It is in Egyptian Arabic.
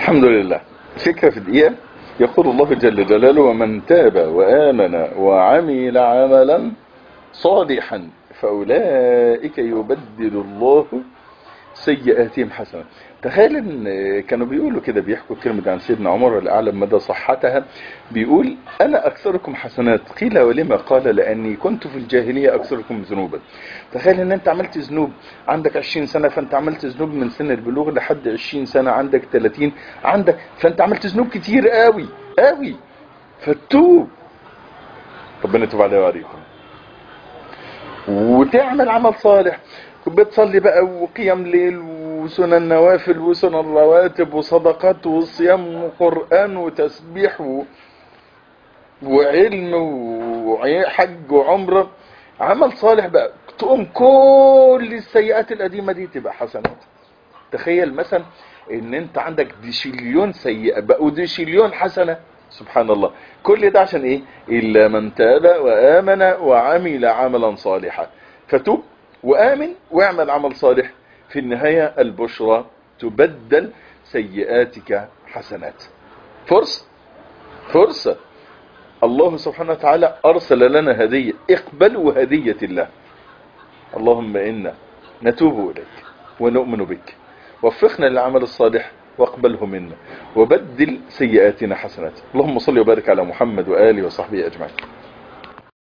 الحمد لله فكرة في دقيقة يقول الله جل جلاله ومن تاب وآمن وعمل عملا صالحا فأولئك يبدل الله سيئاتهم حسنة تخيل ان كانوا بيقولوا كده بيحكوا كلمة عن سيدنا عمر اللي اعلم مدى صحتها بيقول انا اكثركم حسنات قيل ولما قال لاني كنت في الجاهلية اكثركم ذنوبا تخيل ان انت عملت ذنوب عندك 20 سنة فانت عملت ذنوب من سن البلوغ لحد 20 سنة عندك 30 عندك فانت عملت ذنوب كتير قوي قوي فتوب ربنا يتوب علينا وعليكم وتعمل عمل صالح بتصلي بقى وقيام ليل وسنن نوافل وسنن رواتب وصدقات وصيام وقرآن وتسبيح و... وعلم وحج وعمرة عمل صالح بقى تقوم كل السيئات القديمة دي تبقى حسنات تخيل مثلا ان انت عندك ديشليون سيئة بقوا ديشليون حسنة سبحان الله كل ده عشان ايه الا من تاب وامن وعمل عملا صالحا فتوب وآمن واعمل عمل صالح في النهاية البشرى تبدل سيئاتك حسنات فرصة فرصة الله سبحانه وتعالى أرسل لنا هدية اقبلوا هدية الله اللهم إنا نتوب إليك ونؤمن بك وفقنا للعمل الصالح واقبله منا وبدل سيئاتنا حسنات اللهم صل وبارك على محمد وآله وصحبه أجمعين